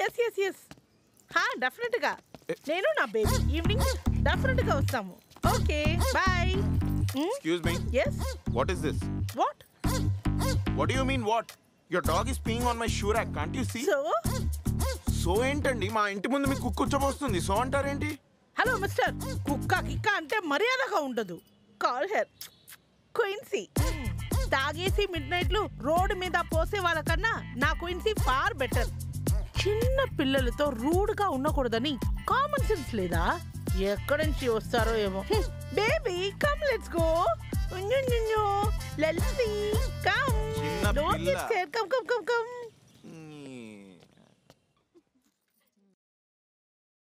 Yes yes yes హా definite గా నేను నా బేబీ ఈవినింగ్ డెఫినెట్ గా వస్తాము okay bye excuse me yes what is this what what you mean what your dog is peeing on my shoe rack can't you see so so ఏంటండి మా ఇంటి ముందు మీకు కుక్క కూర్చోబోస్తుంది సో అంటారేంటి హలో మిస్టర్ కుక్క కిక్క అంటే మర్యాదగా ఉండదు కాల్ హెర్ క్వీన్సీ తాగేసి మిడ్ నైట్లు రోడ్డు మీద పోసే వాళ్ళకన్నా నా క్వీన్సీ ఫార్ బెటర్ చిన్న పిల్లలతో రూడ్గా ఉండకూడదని కామన్ సెన్స్ లేదా ఎక్కడి నుంచి వస్తారో ఏమో baby come let's go let's come చిన్న డోంట్ పిల్ల. Get scare come come come come